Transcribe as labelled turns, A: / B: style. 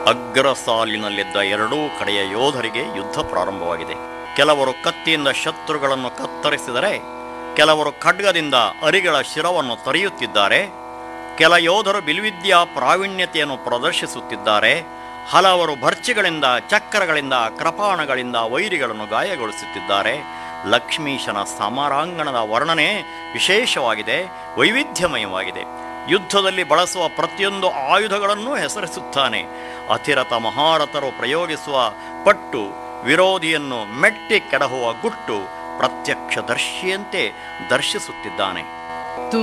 A: ಅಗ್ರ ಸಾಲಿನಲ್ಲಿದ್ದ ಎರಡೂ ಕಡೆಯ ಯೋಧರಿಗೆ ಯುದ್ಧ ಪ್ರಾರಂಭವಾಗಿದೆ ಕೆಲವರು ಕತ್ತಿಯಿಂದ ಶತ್ರುಗಳನ್ನು ಕತ್ತರಿಸಿದರೆ ಕೆಲವರು ಖಡ್ಗದಿಂದ ಅರಿಗಳ ಶಿರವನ್ನು ತರಿಯುತ್ತಿದ್ದಾರೆ ಕೆಲ ಯೋಧರು ಬಿಲ್ವಿದ್ಯಾ ಪ್ರಾವೀಣ್ಯತೆಯನ್ನು ಪ್ರದರ್ಶಿಸುತ್ತಿದ್ದಾರೆ ಹಲವರು ಭರ್ಚಿಗಳಿಂದ ಚಕ್ರಗಳಿಂದ ಕೃಪಾಣಗಳಿಂದ ವೈರಿಗಳನ್ನು ಗಾಯಗೊಳಿಸುತ್ತಿದ್ದಾರೆ ಲಕ್ಷ್ಮೀಶನ ಸಮರಾಂಗಣದ ವರ್ಣನೆ ವಿಶೇಷವಾಗಿದೆ ವೈವಿಧ್ಯಮಯವಾಗಿದೆ ಯುದ್ಧದಲ್ಲಿ ಬಳಸುವ ಪ್ರತಿಯೊಂದು ಆಯುಧಗಳನ್ನು ಹೆಸರಿಸುತ್ತಾನೆ ಅತಿರಥ ಮಹಾರಥರು ಪ್ರಯೋಗಿಸುವ ಪಟ್ಟು ವಿರೋಧಿಯನ್ನು ಮೆಟ್ಟಿ ಕೆಡಹುವ ಗುಟ್ಟು ಪ್ರತ್ಯಕ್ಷದರ್ಶಿಯಂತೆ ದರ್ಶಿಸುತ್ತಿದ್ದಾನೆ